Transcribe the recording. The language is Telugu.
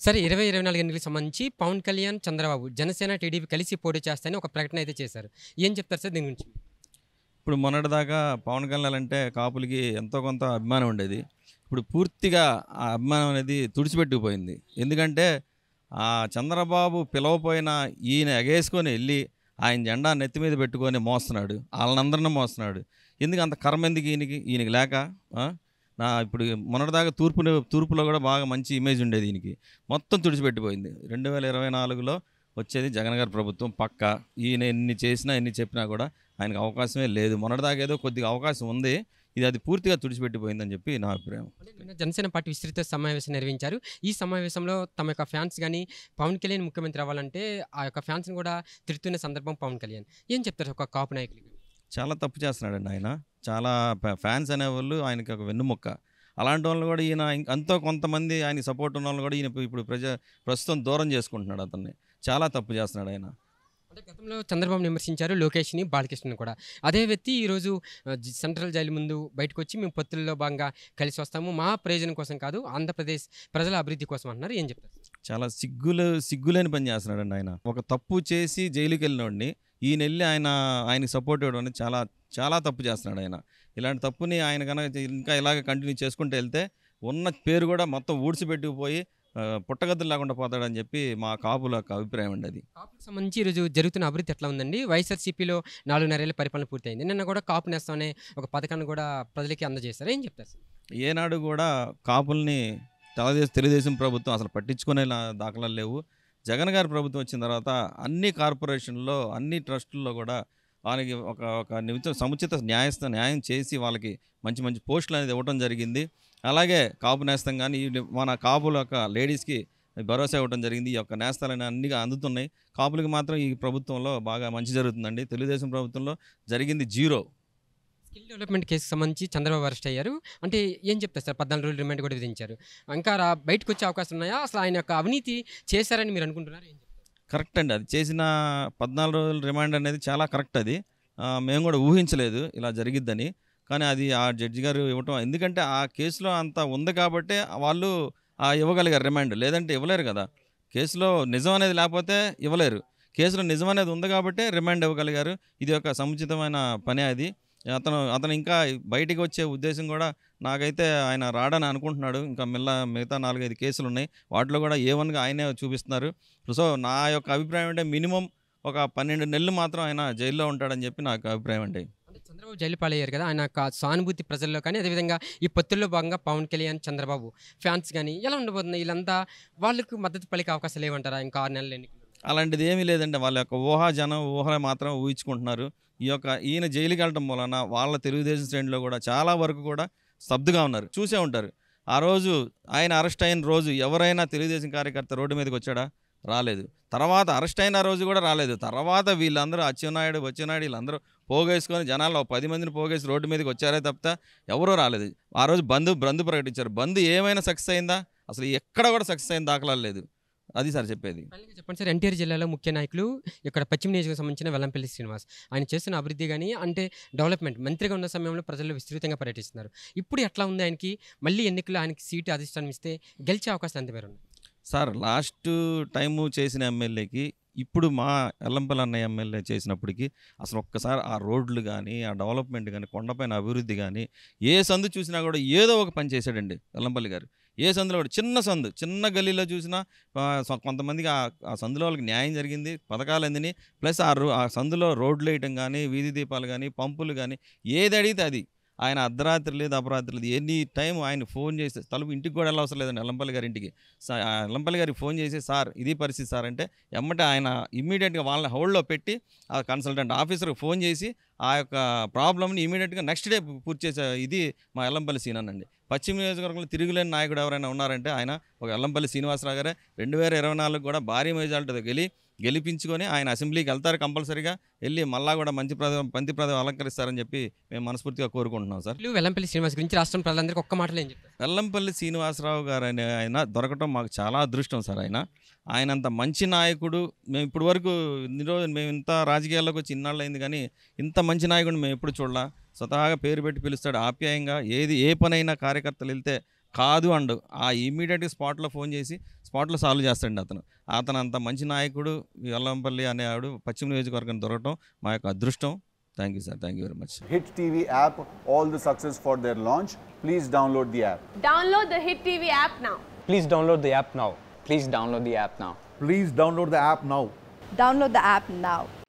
సరే ఇరవై ఇరవై నాలుగు ఎన్నికలకు సంబంధించి పవన్ కళ్యాణ్ చంద్రబాబు జనసేన టీడీపీ కలిసి పోటీ చేస్తాయని ఒక ప్రకటన అయితే చేశారు ఏం చెప్తారు సార్ దీని గురించి ఇప్పుడు మొన్నటిదాకా పవన్ కళ్యాణ్ అంటే కాపులకి ఎంతో కొంత అభిమానం ఉండేది ఇప్పుడు పూర్తిగా ఆ అభిమానం అనేది తుడిచిపెట్టుకుపోయింది ఎందుకంటే ఆ చంద్రబాబు పిలవపోయిన ఈయన ఎగేసుకొని వెళ్ళి ఆయన జెండా నెత్తి మీద పెట్టుకొని మోస్తున్నాడు వాళ్ళందరినీ మోస్తున్నాడు ఎందుకు అంత కర్మ ఎందుకు ఈయనకి ఈయనకి లేక ఆ? నా ఇప్పుడు మొన్నటిదాకా తూర్పు తూర్పులో కూడా బాగా మంచి ఇమేజ్ ఉండేది ఈయనకి మొత్తం తుడిచిపెట్టిపోయింది రెండు వేల ఇరవై నాలుగులో వచ్చేది జగన్ గారి ప్రభుత్వం పక్క ఈయన ఎన్ని చేసినా ఎన్ని చెప్పినా కూడా ఆయనకు అవకాశమే లేదు మొన్నటిదాకా ఏదో కొద్దిగా అవకాశం ఉంది ఇది అది పూర్తిగా తుడిచిపెట్టిపోయిందని చెప్పి నా అభిప్రాయం అంటే నిన్న జనసేన పార్టీ విస్తృత సమావేశం నిర్వహించారు ఈ సమావేశంలో తమ యొక్క ఫ్యాన్స్ కానీ పవన్ కళ్యాణ్ ముఖ్యమంత్రి అవ్వాలంటే ఆ యొక్క ఫ్యాన్స్ని కూడా తిడుతున్న సందర్భం పవన్ కళ్యాణ్ ఏం చెప్తారు ఒక కాపు నాయకులు చాలా తప్పు చేస్తున్నాడండి ఆయన చాలా ఫ- ఫ్యాన్స్ అనేవాళ్ళు ఆయనకి ఒక వెన్నుముక్క అలాంటి వాళ్ళు కూడా ఈయన ఇంక- ఎంతో కొంతమంది ఆయన సపోర్ట్ ఉన్న వాళ్ళు కూడా ఈయన ఇప్పుడు ప్రజ ప్రస్తుతం దూరం చేసుకుంటున్నాడు అతన్ని చాలా తప్పు చేస్తున్నాడు ఆయన అంటే గతంలో చంద్రబాబు విమర్శించారు లోకేష్ని బాలకృష్ణని కూడా అదే వ్యక్తి ఈరోజు ఆ, జి- సెంట్రల్ జైలు ముందు బయటకు వచ్చి మేము పొత్తుల్లో భాగంగా కలిసి వస్తాము మా ప్రయోజనం కోసం కాదు ఆంధ్రప్రదేశ్ ప్రజల అభివృద్ధి కోసం అంటున్నారు ఏం చెప్తారు చాలా సిగ్గులు సిగ్గులేని పని చేస్తున్నాడండి ఆయన ఒక తప్పు చేసి జైలుకి వెళ్ళినోడిని ఈయన వెళ్ళి ఆయన ఆయనకి సపోర్ట్ ఇవ్వడం అనేది చాలా చాలా తప్పు చేస్తున్నాడు ఆయన ఇలాంటి తప్పుని ఆయన కనుక ఇంకా ఇలాగ కంటిన్యూ చేసుకుంటూ వెళ్తే ఉన్న పేరు కూడా మొత్తం ఊడ్చిపెట్టుకుపోయి ఆ, పుట్టగతులు లేకుండా పోతాడని చెప్పి మా కాపుల యొక్క అభిప్రాయం అండి అది కాపులకు సంబంధించి ఈరోజు జరుగుతున్న అభివృద్ధి ఎట్లా ఉందండి వైఎస్ఆర్సీపీలో నాలుగున్నరేళ్ళ పరిపాలన పూర్తయింది నిన్న కూడా కాపు నేస్తం అనే ఒక పథకాన్ని కూడా ప్రజలకి అందజేస్తారు ఏం చెప్తారు సార్ ఏనాడు కూడా కాపుల్ని తెలుగుదేశం తెలుగుదేశం ప్రభుత్వం అసలు పట్టించుకునే లా- దాఖలాలు లేవు జగన్ గారి ప్రభుత్వం వచ్చిన తర్వాత అన్ని కార్పొరేషన్లో అన్ని ట్రస్టుల్లో కూడా వాళ్ళకి ఒక ఒక నిమిషం సముచిత న్యాయస్థ న్యాయం చేసి వాళ్ళకి మంచి మంచి పోస్టులు అనేది ఇవ్వడం జరిగింది అలాగే కాపు నేస్తం కానీ ఈ మన కాపుల యొక్క లేడీస్కి భరోసా ఇవ్వడం జరిగింది ఈ యొక్క నేస్తాలని అన్ని అందుతున్నాయి కాపులకి మాత్రం ఈ ప్రభుత్వంలో బాగా మంచి జరుగుతుందండి తెలుగుదేశం ప్రభుత్వంలో జరిగింది జీరో స్కిల్ డెవలప్మెంట్ కేసుకు సంబంధించి చంద్రబాబు అరెస్ట్ అయ్యారు అంటే ఏం చెప్తారు సార్ పద్నాలుగు రోజులు రిమాండ్ కూడా విధించారు ఇంకా రా బయటకు వచ్చే అవకాశం ఉన్నాయా అసలు ఆయన యొక్క అవినీతి చేశారని మీరు అనుకుంటున్నారు ఏం చెప్తారు కరెక్ట్ అండి అది చేసిన పద్నాలుగు రోజుల రిమాండ్ అనేది చాలా కరెక్ట్ అది ఆ, మేము కూడా ఊహించలేదు ఇలా జరిగిద్దని కానీ అది ఆ జడ్జి గారు ఇవ్వటం ఎందుకంటే ఆ కేసులో అంత ఉంది కాబట్టి వాళ్ళు ఆ ఇవ్వగలిగారు రిమాండ్ లేదంటే ఇవ్వలేరు కదా కేసులో నిజం అనేది లేకపోతే ఇవ్వలేరు కేసులో నిజం అనేది ఉంది కాబట్టి రిమాండ్ ఇవ్వగలిగారు ఇది ఒక సముచితమైన పని అది అతను అతను ఇంకా బయటికి వచ్చే ఉద్దేశం కూడా నాకైతే ఆయన రాడని అనుకుంటున్నాడు ఇంకా మిల్ల మిగతా నాలుగైదు కేసులు ఉన్నాయి వాటిలో కూడా ఏ వన్గా ఆయనే చూపిస్తున్నారు సో నా యొక్క అభిప్రాయం అంటే మినిమం ఒక పన్నెండు నెలలు మాత్రం ఆయన జైల్లో ఉంటాడని చెప్పి నాకు అభిప్రాయం అండి అంటే చంద్రబాబు జైలు పాలయ్యారు కదా ఆయన యొక్క సానుభూతి ప్రజల్లో కానీ అదేవిధంగా ఈ పొత్తుల్లో భాగంగా పవన్ కళ్యాణ్ చంద్రబాబు ఫ్యాన్స్ కానీ ఎలా ఉండబోతుంది వీళ్ళంతా వాళ్ళకు మద్దతు పలికే అవకాశాలు ఏమంటారా ఇంకా ఆరు నెలలు ఎన్నికలు అలాంటిది ఏమీ లేదండి వాళ్ళ యొక్క ఊహా జనం ఊహ మాత్రం ఊహించుకుంటున్నారు ఈ యొక్క ఈయన జైలుకి వెళ్ళటం వలన వాళ్ళ తెలుగుదేశం శ్రేణిలో కూడా చాలా వరకు కూడా స్తబ్దుగా ఉన్నారు చూసే ఉంటారు ఆ రోజు ఆయన అరెస్ట్ అయిన రోజు ఎవరైనా తెలుగుదేశం కార్యకర్త రోడ్డు మీదకి వచ్చాడా రాలేదు తర్వాత అరెస్ట్ అయిన రోజు కూడా రాలేదు తర్వాత వీళ్ళందరూ అచ్చెన్నాయుడు బచ్చెన్నాయుడు వీళ్ళందరూ పోగేసుకొని జనాల్లో ఒక పది మందిని పోగేసి రోడ్డు మీదకి వచ్చారే తప్పితే ఎవరూ రాలేదు ఆ రోజు బంద్ బంద్ ప్రకటించారు బంద్ ఏమైనా సక్సెస్ అయిందా అసలు ఎక్కడ కూడా సక్సెస్ అయిన దాఖలాలు లేదు అది సార్ చెప్పేది ఫైనల్గా చెప్పండి సార్ ఎన్టీఆర్ జిల్లాలో ముఖ్య నాయకులు ఇక్కడ పశ్చిమ నియోజకవర్గం సంబంధించిన వెల్లంపల్లి శ్రీనివాస్ ఆయన చేస్తున్న అభివృద్ధి కానీ అంటే డెవలప్మెంట్ మంత్రిగా ఉన్న సమయంలో ప్రజలు విస్తృతంగా పర్యటిస్తున్నారు ఇప్పుడు ఎట్లా ఉంది ఆయనకి మళ్ళీ ఎన్నికల్లో ఆయనకి సీటు అధిష్టానం ఇస్తే గెలిచే అవకాశం ఎంత మేర ఉన్నాయి సార్ లాస్ట్ టైము చేసిన ఎమ్మెల్యేకి ఇప్పుడు మా ఎల్లంపల్లి అన్నయ్య ఎమ్మెల్యే చేసినప్పటికీ అసలు ఒక్కసారి ఆ రోడ్లు కానీ ఆ డెవలప్మెంట్ కానీ కొండపైన అభివృద్ధి కానీ ఏ సందు చూసినా కూడా ఏదో ఒక పని చేశాడండి ఎల్లంపల్లి గారు ఏ సందులో కూడా చిన్న సందు చిన్న గల్లీలో చూసినా ఆ, సొ- కొంతమందికి ఆ ఆ సందులో వాళ్ళకి న్యాయం జరిగింది పథకాలు అందిని ప్లస్ ఆ రో ఆ సందులో రోడ్లు వేయటం కానీ వీధి దీపాలు కానీ పంపులు కానీ ఏది అడిగితే అది ఆయన అర్ధరాత్రి లేదు అపరాత్రి లేదు ఎనీ టైం ఆయన ఫోన్ చేస్తే తలుపు ఇంటికి కూడా వెళ్ళవసరం లేదండి ఎల్లంపల్లి గారి ఇంటికి సా- ఆ ఎల్లంపల్లి గారికి ఫోన్ చేసి సార్ ఇది పరిస్థితి సార్ అంటే ఎమ్మటే ఆయన ఇమ్మీడియట్గా వాళ్ళని హోల్డ్లో పెట్టి ఆ కన్సల్టెంట్ ఆఫీసర్కి ఫోన్ చేసి ఆ యొక్క ప్రాబ్లమ్ని ఇమీడియట్గా నెక్స్ట్ డే పూర్తి చేసే ఇది మా ఎల్లంపల్లి సీనన్ అండి పశ్చిమ నియోజకవర్గంలో తిరుగులేని నాయకుడు ఎవరైనా ఉన్నారంటే ఆయన ఒక ఎల్లంపల్లి శ్రీనివాసరావు గారే రెండు వేల ఇరవై నాలుగు కూడా భారీ మెజార్టీతో గెలి గెలిపించుకొని ఆయన అసెంబ్లీకి వెళ్తారు కంపల్సరీగా వెళ్ళి మళ్ళా కూడా మంచి ప్రద పంతి ప్రదం అలంకరిస్తారని చెప్పి మేము మనస్ఫూర్తిగా కోరుకుంటున్నాం సార్ వీళ్ళు వెల్లంపల్లి శ్రీనివాస్ గురించి రాష్ట్రం ప్రజలందరికీ ఒక్క మాటలో ఏం చెప్తారు వెల్లంపల్లి శ్రీనివాసరావు గారు అనే ఆయన దొరకటం మాకు చాలా అదృష్టం సార్ ఆయన ఆయన అంత మంచి నాయకుడు మేము ఇప్పటి వరకు ఇన్ని రోజులు మేము ఇంత రాజకీయాల్లోకి వచ్చి ఇన్నాళ్ళు అయింది కానీ ఇంత మంచి నాయకుడు మేము ఎప్పుడు చూడలా స్వతహాగా పేరు పెట్టి పిలుస్తాడు ఆప్యాయంగా ఏది ఏ పనైనా కార్యకర్తలు వెళ్తే కాదు అండు ఆ ఇమీడియట్గా స్పాట్లో ఫోన్ చేసి స్పాట్లో సాల్వ్ చేస్తాడండి అతను అతను అంత మంచి నాయకుడు ఈ వెల్లంపల్లి అనే ఆవిడ పశ్చిమ నియోజకవర్గం దొరకటం మా యొక్క అదృష్టం thank you sir thank you very much Hit TV app, all the success for their launch. Please download the app. Download the Hit TV app now. Please download the app now. Please download the app now. Please download the app now. Download the app now.